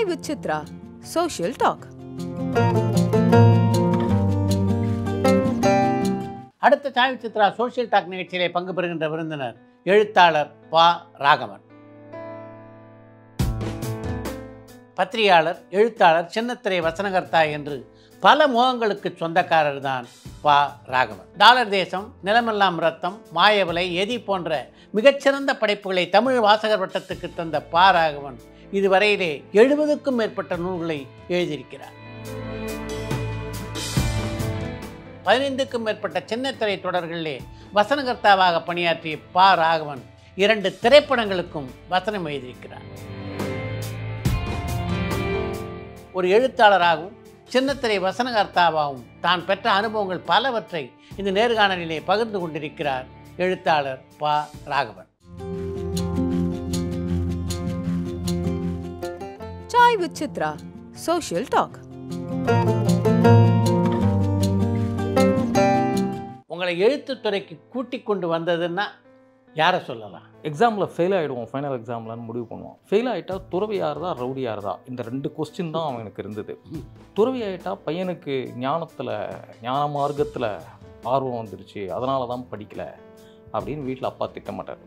Chai with Chitra. Social talk. அடுத்த Sai Chitra social talk நிகழ்ச்சியிலே பங்கு பெறுகின்ற விருந்தினர் எழுத்தாளர் பா ராகவன் பத்திரிகையாளர் எழுத்தாளர் சின்னத்திரை வசனகர்த்தா என்று பல முகங்களுக்கு சொந்தக்காரர் தான் பா ராகவன் டாலர் தேசம் நிலமெல்லாம் ரத்தம் மாயவலை எதி போன்ற மிகச்சிறந்த படைப்புகளை தமிழ் வாசகர் வட்டத்துக்கு தந்த பா ராகவன் இதுவரையிலே எழுபதுக்கும் மேற்பட்ட நூல்களை எழுதியிருக்கிறார் பதினைந்துக்கும் மேற்பட்ட சின்னத்திரை தொடர்களிலே வசனகர்த்தாவாக பணியாற்றிய பா ராகவன் இரண்டு திரைப்படங்களுக்கும் வசனம் எழுதியிருக்கிறார் ஒரு எழுத்தாளராகவும் சின்னத்திரை வசனகர்த்தாவாகவும் தான் பெற்ற அனுபவங்கள் பலவற்றை இந்த நேர்காணலிலே பகிர்ந்து கொண்டிருக்கிறார் எழுத்தாளர் பா Raghavan Chai with Chitra. Social talk. உங்களை எழுத்துத்துறைக்கு கூட்டிக் கொண்டு வந்ததுன்னா யாரை சொல்லலாம் எக்ஸாமில் ஃபெயில் ஆகிடுவோம் ஃபைனல் எக்ஸாம்லன்னு முடிவு பண்ணுவோம் ஃபெயில் ஆகிட்டா துறவியாருதா ரவுடியாருதா இந்த ரெண்டு கொஸ்டின் தான் அவனுக்கு இருந்தது துறவி ஆகிட்டா பையனுக்கு ஞானத்தில் ஞான மார்க்கத்தில் ஆர்வம் வந்துருச்சு அதனால தான் படிக்கல அப்படின்னு வீட்டில் அப்பா திட்டமாட்டார்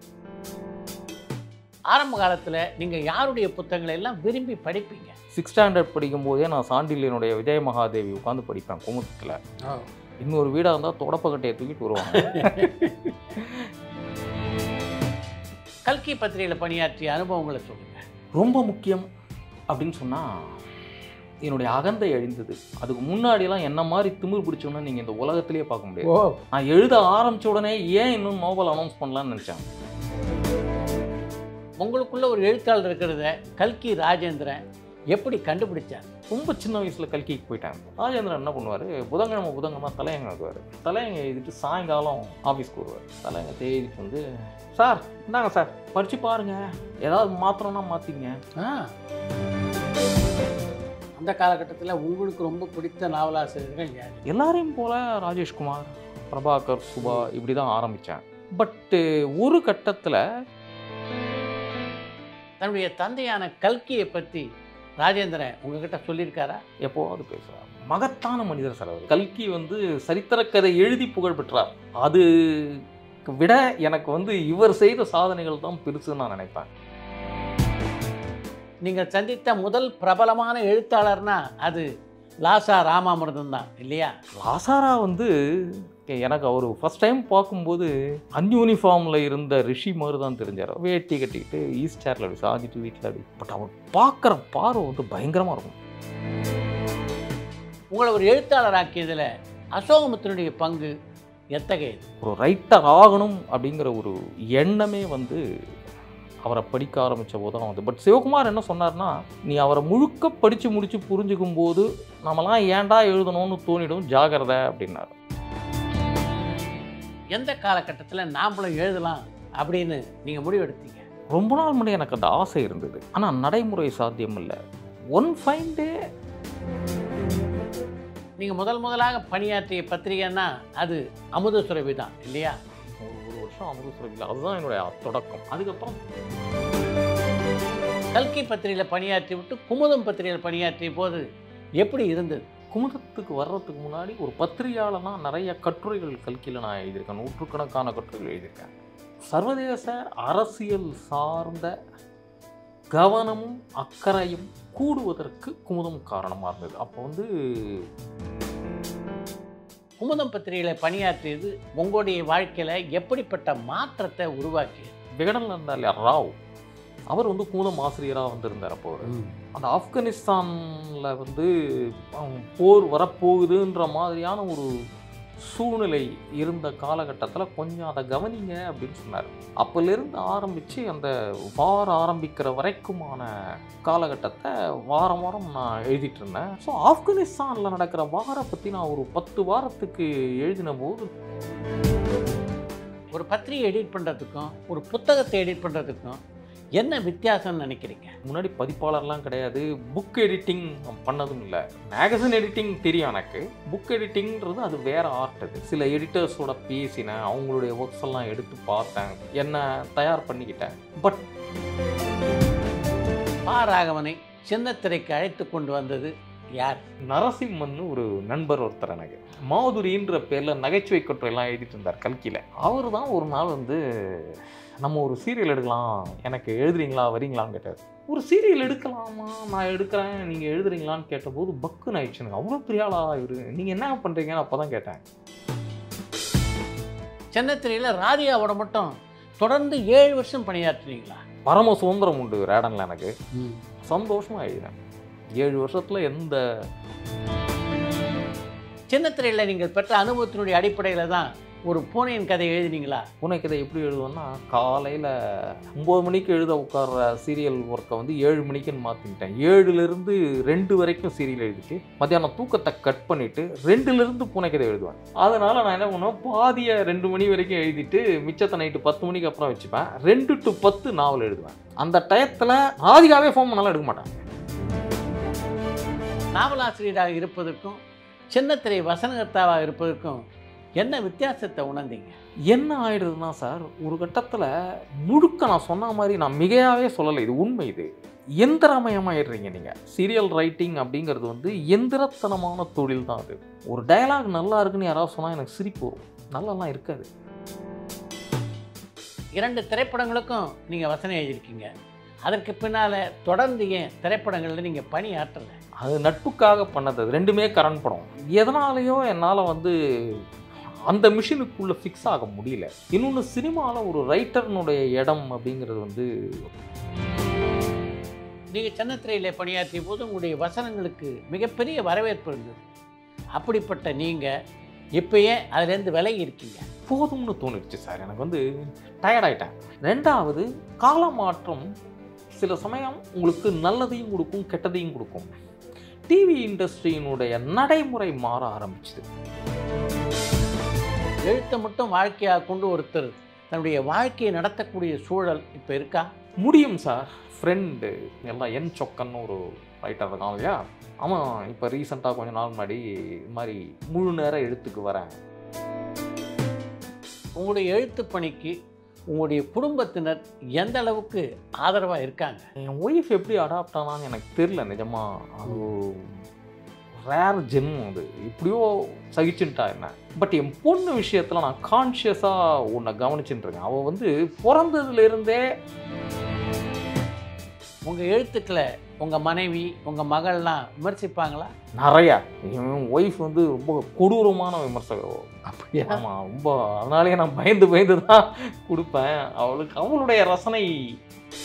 ஆரம்ப காலத்தில் நீங்கள் யாருடைய புத்தகங்களை எல்லாம் விரும்பி படிப்பீங்க சிக்ஸ் ஸ்டாண்டர்ட் படிக்கும்போதே நான் சாண்டிலியனுடைய விஜய மகாதேவி உட்காந்து படிப்பேன் குமுதத்தில் இன்னொரு வீடாக இருந்தால் தொடப்பக்கட்டையை தூக்கிட்டு வருவாங்க கல்கி பத்திரிகையில் பணியாற்றிய அனுபவங்களை சொல்லுங்கள் ரொம்ப முக்கியம் அப்படின்னு சொன்னால் என்னுடைய அகந்தை அழிந்தது அதுக்கு முன்னாடிலாம் என்ன மாதிரி திமிர் பிடிச்சோன்னு நீங்கள் இந்த உலகத்திலேயே பார்க்க முடியாது ஓ நான் எழுத ஆரம்பிச்ச உடனே ஏன் இன்னும் நோபல் அனௌன்ஸ் பண்ணலான்னு நினச்சேன் உங்களுக்குள்ள ஒரு எழுத்தாளர் இருக்கிறத கல்கி ராஜேந்திரன் எப்படி கண்டுபிடிச்சார் ரொம்ப சின்ன வயசில் கல்கிக்கு போயிட்டேன் ராஜேந்திரன் என்ன பண்ணுவார் புதன்கிழமை புதன்கிழமை தலையங்க எழுதுவார் தலையங்க எழுதிட்டு சாயங்காலம் ஆஃபீஸ்க்கு வருவார் தலையங்க எழுதிட்டு வந்து சார் இந்தாங்க சார் படித்து பாருங்கள் ஏதாவது மாத்திரம்னா மாற்றிங்க ஆ அந்த காலகட்டத்தில் உங்களுக்கு ரொம்ப பிடித்த நாவலாசிரியர்கள் யார் எல்லாரையும் போல ராஜேஷ்குமார் பிரபாகர் சுபா இப்படி தான் ஆரம்பித்தேன் பட்டு ஒரு கட்டத்தில் தன்னுடைய தந்தையான கல்கியை பற்றி ராஜேந்திரன் உங்ககிட்ட சொல்லியிருக்காரா எப்போவாவது பேசுகிறார் மகத்தான மனிதர் சார் அவர் கல்கி வந்து சரித்திரக்கதை எழுதி புகழ் பெற்றார் அது விட எனக்கு வந்து இவர் செய்த சாதனைகள் தான் பெருசுன்னு நான் நினைப்பேன் நீங்கள் சந்தித்த முதல் பிரபலமான எழுத்தாளர்னா அது லாசா ராமாமிர்தம் தான் இல்லையா லாசாரா வந்து எனக்கு அவர் ஃபஸ்ட் டைம் பார்க்கும்போது அன்யூனிஃபார்மில் இருந்த ரிஷி மாதிரி தான் தெரிஞ்சார் வேட்டி கட்டிக்கிட்டு ஈஸ்ட் சேரில் அப்படி சாஞ்சிட்டு வீட்டில் அப்படி பட் அவர் பார்க்குற பார்வை வந்து பயங்கரமாக இருக்கும் உங்களை ஒரு எழுத்தாளர் ஆக்கியதில் அசோகமுத்தினுடைய பங்கு எத்தகையது ஒரு ரைட்டர் ஆகணும் அப்படிங்கிற ஒரு எண்ணமே வந்து அவரை படிக்க ஆரம்பித்த போது தான் வந்து பட் சிவகுமார் என்ன சொன்னார்னா நீ அவரை முழுக்க படித்து முடித்து புரிஞ்சுக்கும் போது நம்மலாம் ஏன்டா எழுதணும்னு தோணிடும் ஜாகிரதை அப்படின்னாரு எந்த காலகட்டத்தில் நாமளும் எழுதலாம் அப்படின்னு நீங்கள் முடிவெடுத்தீங்க ரொம்ப நாள் முன்னாடி எனக்கு அந்த ஆசை இருந்தது ஆனால் நடைமுறை சாத்தியம் இல்லை ஒன் ஃபைன் டே நீங்கள் முதல் முதலாக பணியாற்றிய பத்திரிகைன்னா அது அமுத சுரபி தான் இல்லையா ஒரு ஒரு வருஷம் அமிர்தசுரபியில் அதுதான் என்னுடைய தொடக்கம் அதுக்கப்புறம் கல்கி பத்திரிகையில் பணியாற்றி விட்டு குமுதம் பத்திரிகையில் பணியாற்றிய போது எப்படி இருந்தது குமுதத்துக்கு வர்றதுக்கு முன்னாடி ஒரு பத்திரிகையாளனா நிறைய கட்டுரைகள் கல்கியில் நான் எழுதியிருக்கேன் நூற்றுக்கணக்கான கட்டுரைகள் எழுதியிருக்கேன் சர்வதேச அரசியல் சார்ந்த கவனமும் அக்கறையும் கூடுவதற்கு குமுதம் காரணமாக இருந்தது அப்போ வந்து குமுதம் பத்திரிகையில் பணியாற்றியது உங்களுடைய வாழ்க்கையில் எப்படிப்பட்ட மாற்றத்தை உருவாக்கியது விகடன் இருந்தார் இல்லையா ராவ் அவர் வந்து குமுதம் ஆசிரியராக வந்திருந்தார் அப்போ அவர் அந்த ஆப்கானிஸ்தானில் வந்து அவன் போர் வரப்போகுதுன்ற மாதிரியான ஒரு சூழ்நிலை இருந்த காலகட்டத்தில் கொஞ்சம் அதை கவனிங்க அப்படின்னு சொன்னார் அப்போலேருந்து ஆரம்பித்து அந்த வார் ஆரம்பிக்கிற வரைக்குமான காலகட்டத்தை வாரம் வாரம் நான் எழுதிட்டு இருந்தேன் ஸோ ஆப்கானிஸ்தானில் நடக்கிற வாரை பற்றி நான் ஒரு பத்து வாரத்துக்கு எழுதின போது ஒரு பத்திரிகை எடிட் பண்ணுறதுக்கும் ஒரு புத்தகத்தை எடிட் பண்ணுறதுக்கும் என்ன வித்தியாசம்னு நினைக்கிறீங்க முன்னாடி பதிப்பாளர்லாம் கிடையாது புக் எடிட்டிங் பண்ணதும் இல்லை மேகசின் எடிட்டிங் தெரியும் எனக்கு புக் எடிட்டிங்கிறது அது வேற ஆர்ட் அது சில எடிட்டர்ஸோட பேசினேன் அவங்களுடைய ஒர்க்ஸ் எல்லாம் எடுத்து பார்த்தேன் என்ன தயார் பண்ணிக்கிட்டேன் பட் பா ராகவனை சின்னத்திரைக்கு அழைத்து கொண்டு வந்தது யார் நரசிம்மன் ஒரு நண்பர் ஒருத்தர் எனக்கு மாதுரின்ற பேரில் நகைச்சுவை கட்டுரையெல்லாம் எழுதிட்டு இருந்தார் கல்கியில் அவர் தான் ஒரு நாள் வந்து நம்ம ஒரு சீரியல் எடுக்கலாம் எனக்கு எழுதுறீங்களா வரீங்களான்னு கேட்டார் ஒரு சீரியல் எடுக்கலாமா நான் எடுக்கிறேன் நீங்கள் எழுதுறீங்களான்னு கேட்டபோது பக்குன்னு ஆயிடுச்சுங்க அவ்வளோ பெரிய ஆளா இவரு நீங்கள் என்ன பண்ணுறீங்கன்னு அப்போ தான் கேட்டேன் சின்னத்திரையில் ராதிகாவோட மட்டும் தொடர்ந்து ஏழு வருஷம் பணியாற்றினீங்களா பரம சுதந்திரம் உண்டு ரேடனில் எனக்கு சந்தோஷமாக எழுதினேன் ஏழு வருஷத்தில் எந்த சின்னத்திரையில் நீங்கள் பெற்ற அனுபவத்தினுடைய அடிப்படையில் தான் ஒரு பூனையின் கதை எழுதினீங்களா பூனைக்கதை எப்படி எழுதுவேன்னா காலையில் ஒம்பது மணிக்கு எழுத உட்கார்ற சீரியல் ஒர்க்கை வந்து ஏழு மணிக்குன்னு மாற்றிக்கிட்டேன் ஏழுலேருந்து ரெண்டு வரைக்கும் சீரியல் எழுதிட்டு மத்தியானம் தூக்கத்தை கட் பண்ணிவிட்டு ரெண்டுலேருந்து பூனைக்கதை எழுதுவேன் அதனால் நான் என்ன பண்ணுவேன் பாதியை ரெண்டு மணி வரைக்கும் எழுதிட்டு மிச்சத்தை நைட்டு பத்து மணிக்கு அப்புறம் வச்சுப்பேன் ரெண்டு டு பத்து நாவல் எழுதுவேன் அந்த டயத்தில் ஆதிகாவே ஃபோன் பண்ணாலும் எடுக்க மாட்டேன் நாவலாசிரியராக இருப்பதற்கும் சின்னத்திரை வசனகர்த்தாவாக இருப்பதற்கும் என்ன வித்தியாசத்தை உணர்ந்தீங்க என்ன ஆயிடுதுன்னா சார் ஒரு கட்டத்தில் முழுக்க நான் சொன்ன மாதிரி நான் மிகையாவே சொல்லலை இது உண்மை இது எந்திரமயமாயிடுறீங்க நீங்கள் சீரியல் ரைட்டிங் அப்படிங்கிறது வந்து எந்திரத்தனமான தொழில் தான் அது ஒரு டயலாக் நல்லா இருக்குன்னு யாராவது சொன்னால் எனக்கு சிரிப்பு வரும் நல்லாலாம் இருக்காது இரண்டு திரைப்படங்களுக்கும் நீங்கள் வசனம் எழுதியிருக்கீங்க அதற்கு பின்னால் தொடர்ந்து ஏன் திரைப்படங்களில் நீங்கள் பணி ஆற்றலை அது நட்புக்காக பண்ணது அது ரெண்டுமே கரண் படம் எதனாலேயோ என்னால் வந்து அந்த மிஷினுக்குள்ளே ஃபிக்ஸ் ஆக முடியல இன்னொன்று சினிமாவில் ஒரு ரைட்டர்னுடைய இடம் அப்படிங்கிறது வந்து நீங்கள் சின்னத்திரையில் பணியாற்றிய போது உங்களுடைய வசனங்களுக்கு மிகப்பெரிய வரவேற்பு இருந்தது அப்படிப்பட்ட நீங்கள் இப்பயே அதுலேருந்து விலகி இருக்கீங்க போதும்னு தோணுச்சு சார் எனக்கு வந்து டயர்ட் ஆயிட்டேன் ரெண்டாவது காலமாற்றம் சில சமயம் உங்களுக்கு நல்லதையும் கொடுக்கும் கெட்டதையும் கொடுக்கும் டிவி இண்டஸ்ட்ரியினுடைய நடைமுறை மாற ஆரம்பிச்சுது எழுத்தை மட்டும் வாழ்க்கையாக கொண்டு ஒருத்தர் தன்னுடைய வாழ்க்கையை நடத்தக்கூடிய சூழல் இப்போ இருக்கா முடியும் சார் ஃப்ரெண்டு எல்லாம் என் சொக்கன்னு ஒரு ரைட்டர் இருக்கான் இல்லையா அவன் இப்போ ரீசெண்டாக கொஞ்ச நாள் முன்னாடி இது மாதிரி முழு நேர எழுத்துக்கு வரேன் உங்களுடைய எழுத்து பணிக்கு உங்களுடைய குடும்பத்தினர் எந்த அளவுக்கு ஆதரவாக இருக்காங்க என் ஒய்ஃப் எப்படி அடாப்ட் ஆனான்னு எனக்கு தெரில நிஜமா அது ரேர் ஜென்மம் அது எப்படியோ சகிச்சுட்டா என்ன பட் என் பொண்ணு விஷயத்தில் நான் கான்ஷியஸாக உன்னை கவனிச்சுட்டு இருக்கேன் அவள் வந்து பிறந்ததுலேருந்தே உங்கள் எழுத்துக்களை உங்கள் மனைவி உங்கள் மகள்லாம் விமர்சிப்பாங்களா நிறையா என் ஒய்ஃப் வந்து ரொம்ப கொடூரமான விமர்சகர் அப்படியா ஆமாம் ரொம்ப அதனாலேயே நான் பயந்து பயந்து தான் கொடுப்பேன் அவளுக்கு அவளுடைய ரசனை